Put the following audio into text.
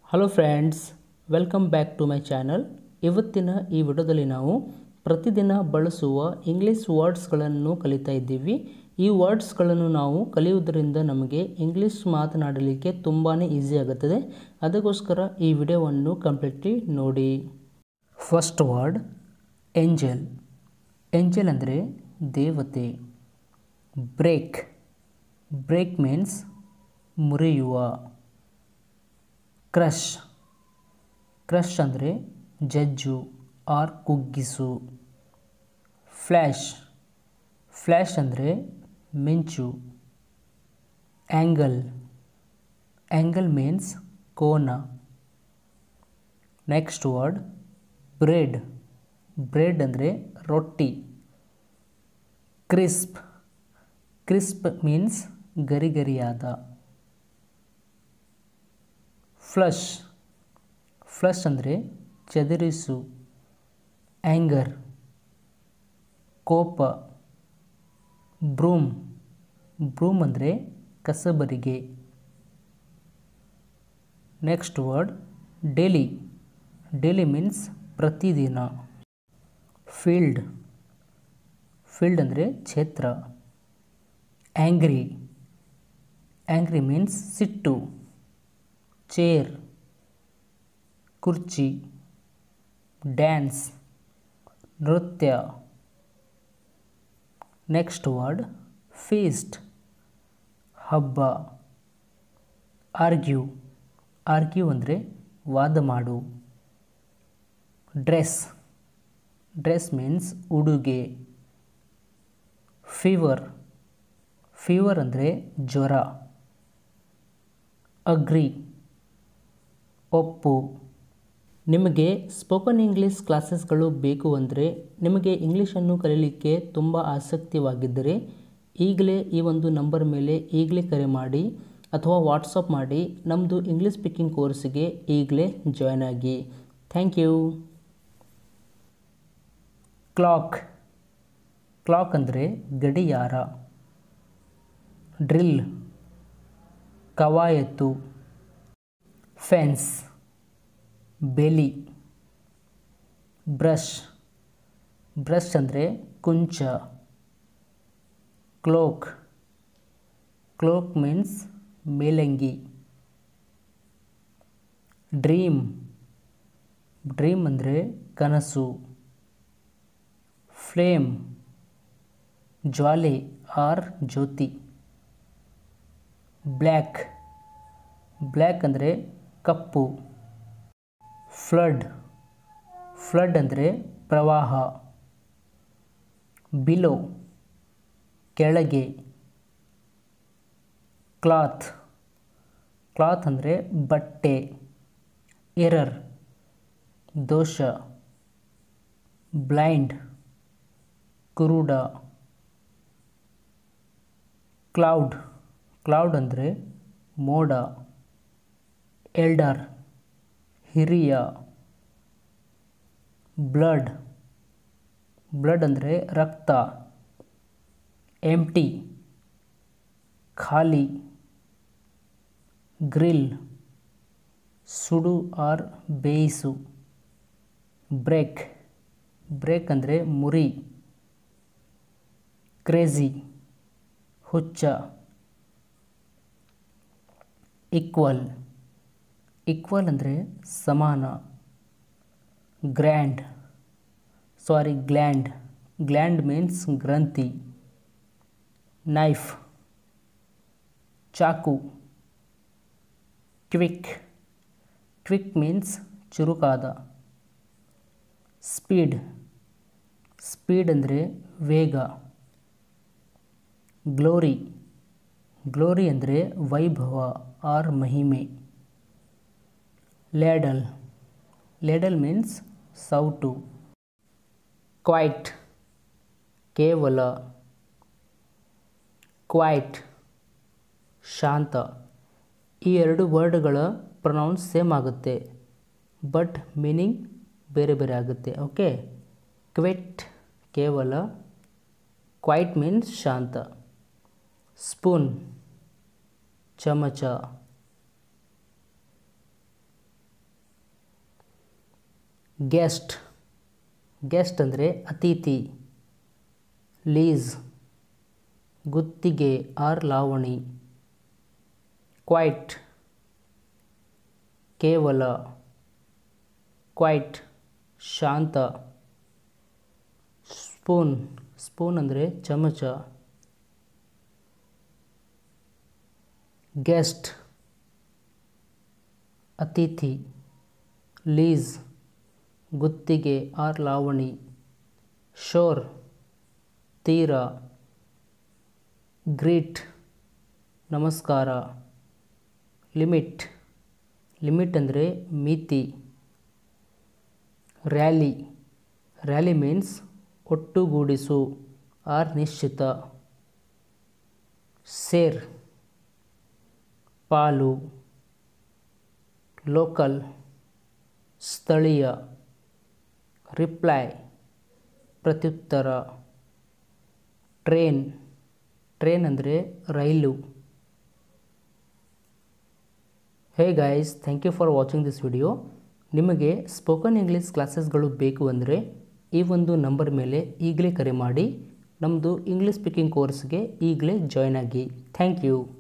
hello friends welcome back to my channel ಇವತ್ತಿನ ಈ ವಿಡಿಯೋದಲ್ಲಿ ನಾವು ಪ್ರತಿದಿನ ಬಳಸುವ ಇಂಗ್ಲೀಷ್ ವರ್ಡ್ಸ್ಗಳನ್ನು ಕಲಿತಾ ಇದ್ದೀವಿ ಈ ವರ್ಡ್ಸ್ಗಳನ್ನು ನಾವು ಕಲಿಯುವುದರಿಂದ ನಮಗೆ ಇಂಗ್ಲೀಷ್ ಮಾತನಾಡಲಿಕ್ಕೆ ತುಂಬಾ ಈಸಿ ಆಗುತ್ತದೆ ಅದಕ್ಕೋಸ್ಕರ ಈ ವಿಡಿಯೋವನ್ನು ಕಂಪ್ಲೀಟ್ಲಿ ನೋಡಿ ಫಸ್ಟ್ ವರ್ಡ್ ಏಂಜಲ್ ಏಂಜಲ್ ಅಂದರೆ ದೇವತೆ ಬ್ರೇಕ್ ಬ್ರೇಕ್ ಮೀನ್ಸ್ ಮುರಿಯುವ ಕ್ರಶ್ ಕ್ರಶ್ ಅಂದರೆ ಜಜ್ಜು ಆರ್ ಕುಗ್ಗಿಸು ಫ್ಲ್ಯಾಶ್ ಫ್ಲ್ಯಾಶ್ ಅಂದರೆ ಮಿಂಚು ಆ್ಯಂಗಲ್ ಆ್ಯಂಗಲ್ ಮೀನ್ಸ್ ಕೋನ ನೆಕ್ಸ್ಟ್ ವರ್ಡ್ ಬ್ರೆಡ್ ಬ್ರೆಡ್ ಅಂದರೆ ರೊಟ್ಟಿ ಕ್ರಿಸ್ಪ್ ಕ್ರಿಸ್ಪ್ ಮೀನ್ಸ್ ಗರಿಗರಿಯಾದ ಫ್ಲಶ್ ಫ್ಲಶ್ ಅಂದರೆ ಚದುರಿಸು ಆ್ಯಂಗರ್ ಕೋಪ ಬ್ರೂಮ್ ಬ್ರೂಮ್ ಅಂದರೆ ಕಸಬರಿಗೆ next word daily daily means ಪ್ರತಿದಿನ ಫೀಲ್ಡ್ ಫೀಲ್ಡ್ ಅಂದರೆ ಕ್ಷೇತ್ರ ಆ್ಯಂಗ್ರಿ ಆ್ಯಂಗ್ರಿ ಮೀನ್ಸ್ ಸಿಟ್ಟು ಚೇರ್ ಕುರ್ಚಿ ಡ್ಯಾನ್ಸ್ ನೃತ್ಯ ನೆಕ್ಸ್ಟ್ ವರ್ಡ್ ಫೀಸ್ಟ್ ಹಬ್ಬ ಆರ್ಗ್ಯೂ ಆರ್ಗ್ಯೂ ಅಂದರೆ ವಾದ ಮಾಡು ಡ್ರೆಸ್ ಡ್ರೆಸ್ ಮೀನ್ಸ್ ಉಡುಗೆ ಫೀವರ್ ಫೀವರ್ ಅಂದರೆ ಜ್ವರ ಅಗ್ರಿ ಒಪ್ಪು ನಿಮಗೆ ಸ್ಪೋಕನ್ ಇಂಗ್ಲೀಷ್ ಕ್ಲಾಸಸ್ಗಳು ಬೇಕು ಅಂದರೆ ನಿಮಗೆ ಇಂಗ್ಲೀಷನ್ನು ಕಲೀಲಿಕ್ಕೆ ತುಂಬ ಆಸಕ್ತಿವಾಗಿದ್ದರೆ ಈಗಲೇ ಈ ಒಂದು ನಂಬರ್ ಮೇಲೆ ಈಗಲೇ ಕರೆ ಮಾಡಿ ಅಥವಾ ವಾಟ್ಸಪ್ ಮಾಡಿ ನಮ್ಮದು ಇಂಗ್ಲೀಷ್ ಸ್ಪೀಕಿಂಗ್ ಕೋರ್ಸಿಗೆ ಈಗಲೇ ಜಾಯ್ನ್ ಆಗಿ ಥ್ಯಾಂಕ್ ಯು ಕ್ಲಾಕ್ ಕ್ಲಾಕ್ ಅಂದರೆ ಗಡಿಯಾರ ಡ್ರಿಲ್ ಕವಾಯತು ಫೆನ್ಸ್ ಬೆಲಿ ಬ್ರಷ್ ಬ್ರಷ್ ಅಂದರೆ ಕುಂಚ ಕ್ಲೋಕ್ ಕ್ಲೋಕ್ ಮೀನ್ಸ್ ಮೇಲಂಗಿ ಡ್ರೀಮ್ ಡ್ರೀಮ್ ಅಂದರೆ ಕನಸು ಫ್ಲೇಮ್ ಜ್ವಾಲೆ ಆರ್ ಜ್ಯೋತಿ ಬ್ಲ್ಯಾಕ್ ಬ್ಲ್ಯಾಕ್ ಅಂದರೆ ಕಪ್ಪು ಫ್ಲಡ್ ಫ್ಲಡ್ ಅಂದರೆ ಪ್ರವಾಹ ಬಿಲೋ ಕೆಳಗೆ ಕ್ಲಾತ್ ಕ್ಲಾತ್ ಅಂದರೆ ಬಟ್ಟೆ ಎರರ್ ದೋಷ ಬ್ಲೈಂಡ್ ಕುರುಡ ಕ್ಲೌಡ್ ಕ್ಲೌಡ್ ಅಂದರೆ ಮೋಡ ಎಲ್ಡರ್ ಹಿರಿಯ ಬ್ಲಡ್ ಬ್ಲಡ್ ಅಂದರೆ ರಕ್ತ ಎಂಟಿ ಖಾಲಿ ಗ್ರಿಲ್ ಸುಡು ಆರ್ ಬೇಯಿಸು ಬ್ರೇಕ್ ಬ್ರೇಕ್ ಅಂದರೆ ಮುರಿ ಕ್ರೇಜಿ ಹುಚ್ಚ ಈಕ್ವಲ್ ಈಕ್ವಲ್ ಅಂದರೆ ಸಮಾನ grand sorry gland gland means ಗ್ರಂಥಿ ನೈಫ್ ಚಾಕು ಕ್ವಿಕ್ ಕ್ವಿಕ್ ಮೀನ್ಸ್ ಚುರುಕಾದ ಸ್ಪೀಡ್ ಸ್ಪೀಡ್ ಅಂದರೆ ವೇಗ ಗ್ಲೋರಿ ಗ್ಲೋರಿ ಅಂದರೆ ವೈಭವ ಆರ್ ಮಹಿಮೆ ಲೇಡಲ್ ಲೇಡಲ್ ಮೀನ್ಸ್ ಸೌಟು ಕ್ವೈಟ್ ಕೇವಲ ಕ್ವೈಟ್ ಶಾಂತ ಈ ಎರಡು ವರ್ಡ್ಗಳ ಪ್ರೊನೌನ್ಸ್ ಸೇಮ್ ಆಗುತ್ತೆ ಬಟ್ ಮೀನಿಂಗ್ ಬೇರೆ ಬೇರೆ ಆಗುತ್ತೆ ಓಕೆ ಕ್ವೆಟ್ ಕೇವಲ ಕ್ವೈಟ್ ಮೀನ್ಸ್ ಶಾಂತ ಸ್ಪೂನ್ ಚಮಚ ಗೆಸ್ಟ್ ಗೆಸ್ಟ್ ಅಂದರೆ ಅತಿಥಿ ಲೀಸ್ ಗುತ್ತಿಗೆ ಆರ್ ಲಾವಣಿ ಕ್ವೈಟ್ ಕೇವಲ ಕ್ವೈಟ್ ಶಾಂತ ಸ್ಪೂನ್ ಸ್ಪೂನ್ ಅಂದರೆ ಚಮಚ ಗೆಸ್ಟ್ ಅತಿಥಿ ಲೀಸ್ ಗುತ್ತಿಗೆ ಆರ್ ಲಾವಣಿ ಶೋರ್ ತೀರ ಗ್ರೀಟ್ ನಮಸ್ಕಾರ ಲಿಮಿಟ್ ಲಿಮಿಟ್ ಅಂದರೆ ಮಿತಿ ರ್ಯಾಲಿ ರ್ಯಾಲಿ ಮೀನ್ಸ್ ಒಟ್ಟುಗೂಡಿಸು ಆರ್ ನಿಶ್ಚಿತ ಸೇರ್ ಪಾಲು ಲೋಕಲ್ ಸ್ಥಳೀಯ ರಿಪ್ಲೈ ಪ್ರತ್ಯುತ್ತರ ಟ್ರೇನ್ ಟ್ರೇನ್ ಅಂದರೆ ರೈಲು hey guys thank you for watching this video ನಿಮಗೆ ಸ್ಪೋಕನ್ ಇಂಗ್ಲೀಷ್ ಕ್ಲಾಸಸ್ಗಳು ಬೇಕು ಅಂದರೆ ಈ ಒಂದು ನಂಬರ್ ಮೇಲೆ ಈಗಲೇ ಕರೆ ಮಾಡಿ ನಮ್ಮದು ಇಂಗ್ಲೀಷ್ ಸ್ಪೀಕಿಂಗ್ ಕೋರ್ಸ್ಗೆ ಈಗಲೇ ಜಾಯ್ನ್ ಆಗಿ ಥ್ಯಾಂಕ್ ಯು